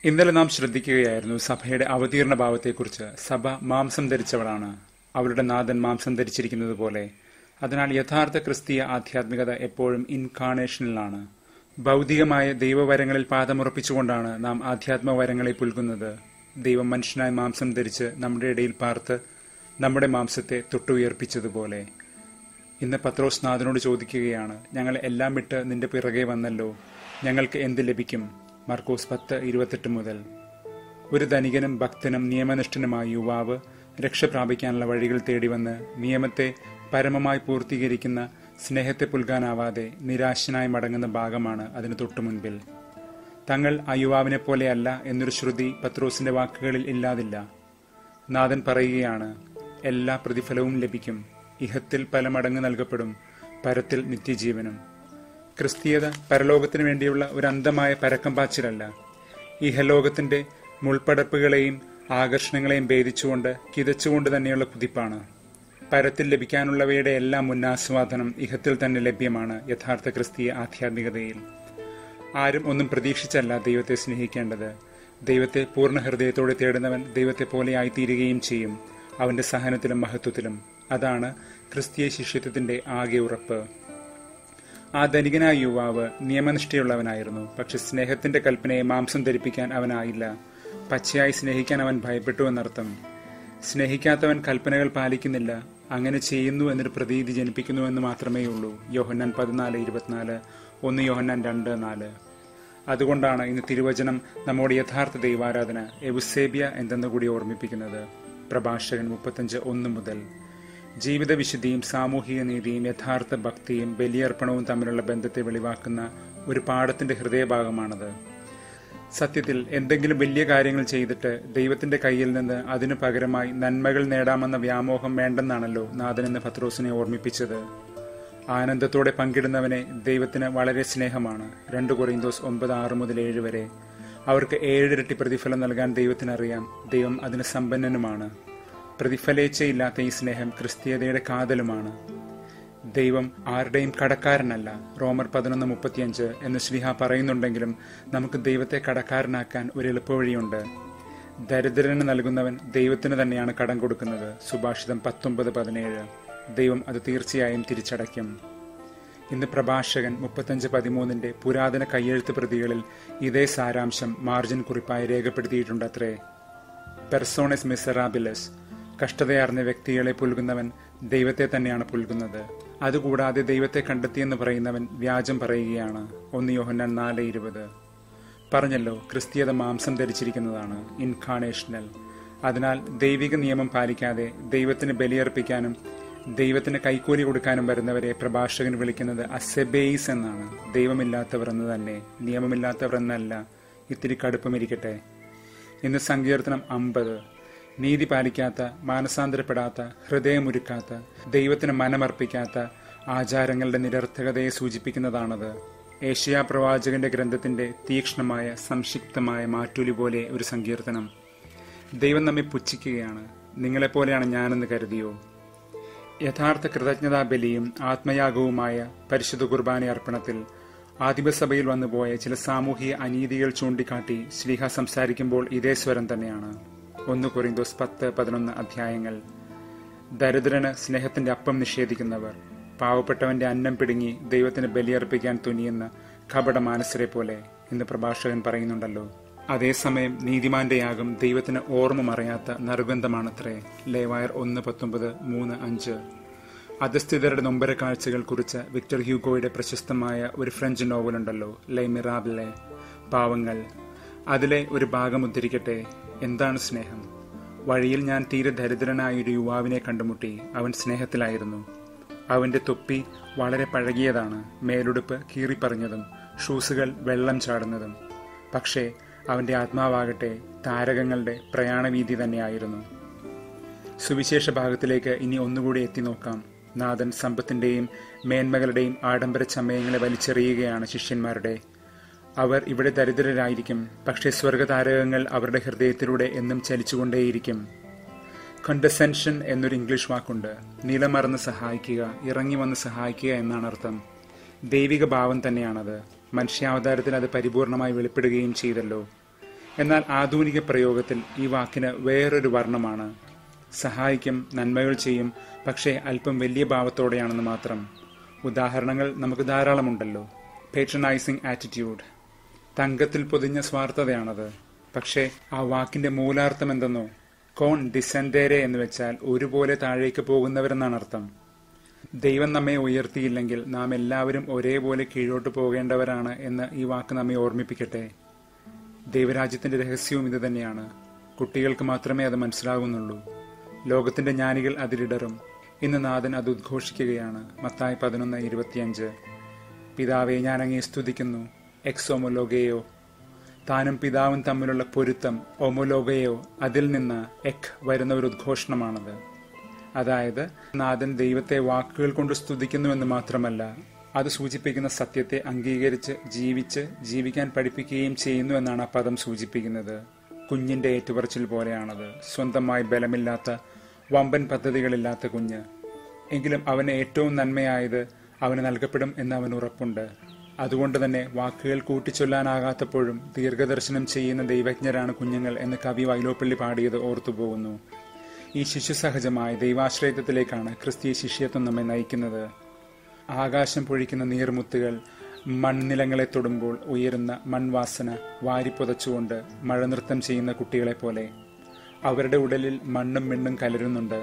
ഇന്നലെ നാം ശ്രദ്ധിക്കുകയായിരുന്നു സഭയുടെ അവതീർണ ഭാവത്തെക്കുറിച്ച് സഭ മാംസം ധരിച്ചവളാണ് അവളുടെ നാഥൻ മാംസം ധരിച്ചിരിക്കുന്നത് പോലെ അതിനാൽ യഥാർത്ഥ ക്രിസ്തീയ ആധ്യാത്മികത എപ്പോഴും ഇൻകാർണേഷനിലാണ് ഭൗതികമായ ദൈവവരങ്ങളിൽ പാദമുറപ്പിച്ചുകൊണ്ടാണ് നാം ആധ്യാത്മവരങ്ങളെ പുൽകുന്നത് ദൈവം മനുഷ്യനായി മാംസം ധരിച്ച് നമ്മുടെ ഇടയിൽ പാർത്ത് നമ്മുടെ മാംസത്തെ തൊട്ടുയർപ്പിച്ചതുപോലെ ഇന്ന് പത്രോസ് നാഥനോട് ചോദിക്കുകയാണ് ഞങ്ങൾ എല്ലാം വിട്ട് നിന്റെ പിറകെ വന്നല്ലോ ഞങ്ങൾക്ക് എന്ത് ലഭിക്കും മർക്കോസ് പത്ത് ഇരുപത്തെട്ട് മുതൽ ഒരു ധനികനും ഭക്തനും നിയമനിഷ്ഠനുമായ യുവാവ് രക്ഷ പ്രാപിക്കാനുള്ള വഴികൾ തേടി വന്ന് നിയമത്തെ പരമമായി പൂർത്തീകരിക്കുന്ന സ്നേഹത്തെ പുൽകാനാവാതെ നിരാശനായി മടങ്ങുന്ന ഭാഗമാണ് അതിന് തൊട്ടു മുൻപിൽ തങ്ങൾ ആ യുവാവിനെ പോലെയല്ല എന്നൊരു ശ്രുതി പത്രോസിന്റെ വാക്കുകളിൽ ഇല്ലാതില്ല നാഥൻ പറയുകയാണ് എല്ലാ പ്രതിഫലവും ലഭിക്കും ഇഹത്തിൽ പല മടങ്ങ് നൽകപ്പെടും പരത്തിൽ നിത്യജീവനും ക്രിസ്തീയത പരലോകത്തിന് വേണ്ടിയുള്ള ഒരു അന്ധമായ പരക്കം പാച്ചിലല്ല ഇഹലോകത്തിന്റെ മുൾപ്പടപ്പുകളെയും ആകർഷണങ്ങളെയും ഭേദിച്ചുകൊണ്ട് കിതച്ചുകൊണ്ട് തന്നെയുള്ള കുതിപ്പാണ് പരത്തിൽ ലഭിക്കാനുള്ളവയുടെ എല്ലാം മുന്നാസ്വാദനം ഇഹത്തിൽ തന്നെ ലഭ്യമാണ് യഥാർത്ഥ ക്രിസ്തീയ ആധ്യാത്മികതയിൽ ആരും ഒന്നും പ്രതീക്ഷിച്ചല്ല ദൈവത്തെ സ്നേഹിക്കേണ്ടത് ദൈവത്തെ പൂർണ്ണ ഹൃദയത്തോടെ തേടുന്നവൻ ദൈവത്തെ പോലെ ആയിത്തീരുകയും ചെയ്യും അവന്റെ സഹനത്തിലും മഹത്വത്തിലും അതാണ് ക്രിസ്തീയ ശിഷ്യത്വത്തിന്റെ ആകെ ഉറപ്പ് ആ ധനികനായ യുവാവ് നിയമനിഷ്ഠയുള്ളവനായിരുന്നു പക്ഷെ സ്നേഹത്തിന്റെ കൽപ്പനയെ മാംസം ധരിപ്പിക്കാൻ അവനായില്ല പച്ചയായി സ്നേഹിക്കാൻ അവൻ ഭയപ്പെട്ടു എന്നർത്ഥം സ്നേഹിക്കാത്തവൻ കൽപ്പനകൾ പാലിക്കുന്നില്ല അങ്ങനെ ചെയ്യുന്നു എന്നൊരു പ്രതീതി ജനിപ്പിക്കുന്നു എന്ന് മാത്രമേ ഉള്ളൂ യോഹന്നാൻ പതിനാല് ഇരുപത്തിനാല് ഒന്ന് യോഹന്നാൻ രണ്ട് നാല് അതുകൊണ്ടാണ് ഇന്ന് തിരുവചനം നമ്മോട് യഥാർത്ഥ ദൈവാരാധന എവുസേബിയ എന്തെന്ന് കൂടി ഓർമ്മിപ്പിക്കുന്നത് പ്രഭാഷകൻ മുപ്പത്തഞ്ച് ഒന്ന് മുതൽ ജീവിത വിശുദ്ധിയും സാമൂഹിക നീതിയും യഥാർത്ഥ ഭക്തിയും ബലിയർപ്പണവും തമ്മിലുള്ള ബന്ധത്തെ വെളിവാക്കുന്ന ഒരു പാഠത്തിന്റെ ഹൃദയഭാഗമാണത് സത്യത്തിൽ എന്തെങ്കിലും വലിയ കാര്യങ്ങൾ ചെയ്തിട്ട് ദൈവത്തിന്റെ കയ്യിൽ നിന്ന് അതിനു പകരമായി നന്മകൾ നേടാമെന്ന വ്യാമോഹം വേണ്ടെന്നാണല്ലോ നാഥനെന്ന് പത്രോസിനെ ഓർമ്മിപ്പിച്ചത് ആനന്ദത്തോടെ പങ്കിടുന്നവനെ ദൈവത്തിന് വളരെ സ്നേഹമാണ് രണ്ട് കൊറിന്തോസ് ഒമ്പത് ആറ് മുതൽ ഏഴ് വരെ അവർക്ക് ഏഴിരട്ടി പ്രതിഫലം നൽകാൻ ദൈവത്തിനറിയാം ദൈവം അതിന് സമ്പന്നനുമാണ് പ്രതിഫലേച്ഛയില്ലാത്ത ഈ സ്നേഹം ക്രിസ്തീയതയുടെ കാതലുമാണ് ദൈവം ആരുടെയും കടക്കാരനല്ല റോമർ പതിനൊന്ന് മുപ്പത്തിയഞ്ച് എന്ന് ശ്രീഹ പറയുന്നുണ്ടെങ്കിലും നമുക്ക് ദൈവത്തെ കടക്കാരനാക്കാൻ ഒരു എളുപ്പവഴിയുണ്ട് ദരിദ്രന് നൽകുന്നവൻ ദൈവത്തിന് തന്നെയാണ് കടം കൊടുക്കുന്നത് സുഭാഷിതം പത്തൊമ്പത് പതിനേഴ് ദൈവം അത് തീർച്ചയായും തിരിച്ചടയ്ക്കും ഇന്ന് പ്രഭാഷകൻ മുപ്പത്തഞ്ച് പതിമൂന്നിന്റെ പുരാതന കയ്യെഴുത്ത് പ്രതികളിൽ ഇതേ സാരാംശം മാർജിൻ കുറിപ്പായി രേഖപ്പെടുത്തിയിട്ടുണ്ടത്രേ പെർസോണസ് മിസറാബിലസ് കഷ്ടതയാർന്ന വ്യക്തികളെ പുൽകുന്നവൻ ദൈവത്തെ തന്നെയാണ് പുൽകുന്നത് അതുകൂടാതെ ദൈവത്തെ കണ്ടെത്തിയെന്ന് പറയുന്നവൻ വ്യാജം പറയുകയാണ് ഒന്ന് യോഹന്നാൻ നാല് ഇരുപത് പറഞ്ഞല്ലോ ക്രിസ്തീയത മാംസം ധരിച്ചിരിക്കുന്നതാണ് ഇൻകാണേഷണൽ അതിനാൽ ദൈവിക നിയമം പാലിക്കാതെ ദൈവത്തിന് ബലിയർപ്പിക്കാനും ദൈവത്തിന് കൈക്കൂലി കൊടുക്കാനും വരുന്നവരെ പ്രഭാഷകൻ വിളിക്കുന്നത് അസെബേയ്സ് എന്നാണ് ദൈവമില്ലാത്തവർ എന്ന് തന്നെ നിയമമില്ലാത്തവർ എന്നല്ല ഇത്തിരി കടുപ്പമിരിക്കട്ടെ ഇന്ന് സങ്കീർത്തനം അമ്പത് നീതി പാലിക്കാത്ത മാനസാന്തരപ്പെടാത്ത ഹൃദയമൊരുക്കാത്ത ദൈവത്തിന് മനമർപ്പിക്കാത്ത ആചാരങ്ങളുടെ നിരർത്ഥകതയെ സൂചിപ്പിക്കുന്നതാണത് ഏഷ്യാ പ്രവാചകന്റെ ഗ്രന്ഥത്തിന്റെ തീക്ഷ്ണമായ സംക്ഷിപ്തമായ മാറ്റൂലി പോലെ ഒരു സങ്കീർത്തനം ദൈവം നമ്മെ പുച്ഛിക്കുകയാണ് നിങ്ങളെപ്പോലെയാണ് ഞാനെന്ന് കരുതിയോ യഥാർത്ഥ കൃതജ്ഞതാ ബലിയും ആത്മയാഗവുമായ പരിശുദ്ധ കുർബാന അർപ്പണത്തിൽ ആദിമസഭയിൽ വന്നുപോയ ചില സാമൂഹിക അനീതികൾ ചൂണ്ടിക്കാട്ടി ശ്രീഹ സംസാരിക്കുമ്പോൾ ഇതേ സ്വരം തന്നെയാണ് ഒന്ന് കൊറിന്തോസ് പത്ത് പതിനൊന്ന് അധ്യായങ്ങൾ ദരിദ്രന് സ്നേഹത്തിന്റെ അപ്പം നിഷേധിക്കുന്നവർ പാവപ്പെട്ടവന്റെ അന്നം പിടുങ്ങി ദൈവത്തിന് ബലിയർപ്പിക്കാൻ തുനിയുന്ന കപട മാനസരെ പോലെ ഇന്ന് പ്രഭാഷകൻ പറയുന്നുണ്ടല്ലോ അതേസമയം നീതിമാന്റെ യാഗം ദൈവത്തിന് ഓർമ്മ മറയാത്ത നറുഗന്ധമാണത്രേ ലേവായർ ഒന്ന് പത്തൊമ്പത് മൂന്ന് അഞ്ച് അധസ്ഥിതരുടെ നൊമ്പര കാഴ്ചകൾ കുറിച്ച വിക്ടർ ഹ്യൂഗോയുടെ പ്രശസ്തമായ ഒരു ഫ്രഞ്ച് നോവലുണ്ടല്ലോ ലൈ മിറാബിലെ പാവങ്ങൾ അതിലെ ഒരു ഭാഗം ഉദ്ധരിക്കട്ടെ എന്താണ് സ്നേഹം വഴിയിൽ ഞാൻ തീരെ ദരിദ്രനായ ഒരു യുവാവിനെ കണ്ടുമുട്ടി അവൻ സ്നേഹത്തിലായിരുന്നു അവന്റെ തൊപ്പി വളരെ പഴകിയതാണ് മേലുടുപ്പ് കീറിപ്പറഞ്ഞതും ഷൂസുകൾ വെള്ളം ചാടുന്നതും പക്ഷേ അവന്റെ ആത്മാവാകട്ടെ താരകങ്ങളുടെ പ്രയാണവീതി തന്നെയായിരുന്നു സുവിശേഷ ഭാഗത്തിലേക്ക് ഇനി ഒന്നുകൂടി എത്തി നോക്കാം നാഥൻ സമ്പത്തിന്റെയും മേന്മകളുടെയും ആഡംബര ചമയങ്ങളെ വലിച്ചെറിയുകയാണ് ശിഷ്യന്മാരുടെ അവർ ഇവിടെ ദരിദ്രരായിരിക്കും പക്ഷേ സ്വർഗതാരകങ്ങൾ അവരുടെ ഹൃദയത്തിലൂടെ എന്നും ചലിച്ചുകൊണ്ടേയിരിക്കും കണ്ടസെൻഷൻ എന്നൊരു ഇംഗ്ലീഷ് വാക്കുണ്ട് നിലമറന്ന് സഹായിക്കുക ഇറങ്ങി വന്ന് സഹായിക്കുക എന്നാണ് അർത്ഥം ദൈവിക ഭാവം തന്നെയാണത് മനുഷ്യാവതാരത്തിൽ അത് പരിപൂർണമായി വെളിപ്പെടുകയും ചെയ്തല്ലോ എന്നാൽ ആധുനിക പ്രയോഗത്തിൽ ഈ വാക്കിന് വേറൊരു വർണ്ണമാണ് സഹായിക്കും നന്മകൾ ചെയ്യും പക്ഷേ അല്പം വലിയ ഭാവത്തോടെയാണെന്ന് മാത്രം ഉദാഹരണങ്ങൾ നമുക്ക് ധാരാളമുണ്ടല്ലോ പേട്രനൈസിംഗ് ആറ്റിറ്റ്യൂഡ് തങ്കത്തിൽ പൊതിഞ്ഞ സ്വാർത്ഥതയാണത് പക്ഷേ ആ വാക്കിന്റെ മൂലാർത്ഥം എന്തെന്നോ കോൺ ഡിസെൻഡേരെ എന്ന് വെച്ചാൽ ഒരുപോലെ താഴേക്ക് പോകുന്നവരെന്നാണ് അർത്ഥം ദൈവം നമ്മെ ഉയർത്തിയില്ലെങ്കിൽ നാം എല്ലാവരും ഒരേപോലെ കീഴോട്ട് പോകേണ്ടവരാണ് എന്ന് ഈ വാക്ക് നമ്മെ ഓർമ്മിപ്പിക്കട്ടെ ദൈവരാജ്യത്തിന്റെ രഹസ്യവും ഇത് തന്നെയാണ് കുട്ടികൾക്ക് മാത്രമേ അത് മനസ്സിലാകുന്നുള്ളൂ ലോകത്തിന്റെ ജ്ഞാനികൾ അതിലിടറും ഇന്ന് നാഥൻ അത് ഉദ്ഘോഷിക്കുകയാണ് മത്തായി പതിനൊന്ന് ഇരുപത്തിയഞ്ച് പിതാവെ ഞാൻ അങ്ങേ സ്തുതിക്കുന്നു എക്സോമൊലോഗയോ താനും പിതാവും തമ്മിലുള്ള പൊരുത്തം ഒമൊലോഗയോ അതിൽ നിന്ന് എക് വരുന്ന ഒരു ഉദ്ഘോഷണമാണത് അതായത് നാഥൻ ദൈവത്തെ വാക്കുകൾ കൊണ്ട് സ്തുതിക്കുന്നുവെന്ന് മാത്രമല്ല അത് സൂചിപ്പിക്കുന്ന സത്യത്തെ അംഗീകരിച്ച് ജീവിച്ച് ജീവിക്കാൻ പഠിപ്പിക്കുകയും ചെയ്യുന്നു എന്നാണ് ആ പദം സൂചിപ്പിക്കുന്നത് കുഞ്ഞിന്റെ ഏറ്റുപറച്ചിൽ പോലെയാണത് സ്വന്തമായി ബലമില്ലാത്ത വമ്പൻ പദ്ധതികളില്ലാത്ത കുഞ്ഞ് എങ്കിലും അവന് ഏറ്റവും നന്മയായത് അവന് നൽകപ്പെടും എന്ന് അവന് ഉറപ്പുണ്ട് അതുകൊണ്ട് തന്നെ വാക്കുകൾ കൂട്ടിച്ചൊല്ലാനാകാത്തപ്പോഴും ദീർഘദർശനം ചെയ്യുന്ന ദൈവജ്ഞരാണ് കുഞ്ഞുങ്ങൾ എന്ന് കവി വൈലോപ്പള്ളി പാടിയത് ഓർത്തുപോകുന്നു ഈ ശിശുസഹജമായ ദൈവാശ്രയത്വത്തിലേക്കാണ് ക്രിസ്തീയ ശിഷ്യത്വം നമ്മെ നയിക്കുന്നത് ആകാശം പൊഴിക്കുന്ന നീർമുത്തുകൾ മൺനിലങ്ങളെ തൊടുമ്പോൾ ഉയരുന്ന മൺവാസന വാരിപ്പുതച്ചുകൊണ്ട് മഴനൃത്തം ചെയ്യുന്ന കുട്ടികളെ പോലെ അവരുടെ ഉടലിൽ മണ്ണും മിണ്ണും കലരുന്നുണ്ട്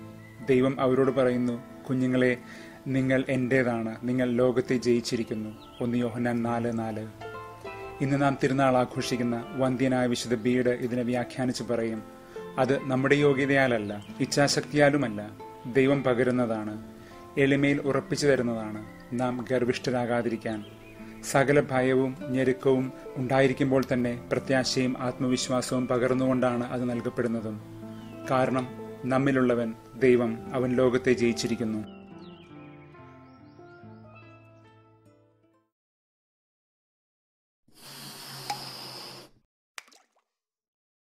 ദൈവം അവരോട് പറയുന്നു കുഞ്ഞുങ്ങളെ നിങ്ങൾ എന്റേതാണ് നിങ്ങൾ ലോകത്തെ ജയിച്ചിരിക്കുന്നു ഒന്ന് യോഹന്നാൻ നാല് നാല് ഇന്ന് നാം തിരുനാൾ ആഘോഷിക്കുന്ന വന്ധ്യനായ വിശുദ്ധ ബീഡ് ഇതിനെ വ്യാഖ്യാനിച്ചു പറയും അത് നമ്മുടെ യോഗ്യതയാലല്ല ഇച്ഛാശക്തിയാലുമല്ല ദൈവം പകരുന്നതാണ് എളിമയിൽ ഉറപ്പിച്ചു തരുന്നതാണ് നാം ഗർഭിഷ്ഠരാകാതിരിക്കാൻ സകല ഭയവും ഞെരുക്കവും ഉണ്ടായിരിക്കുമ്പോൾ തന്നെ പ്രത്യാശയും ആത്മവിശ്വാസവും പകർന്നുകൊണ്ടാണ് അത് നൽകപ്പെടുന്നതും കാരണം നമ്മിലുള്ളവൻ ദൈവം അവൻ ലോകത്തെ ജയിച്ചിരിക്കുന്നു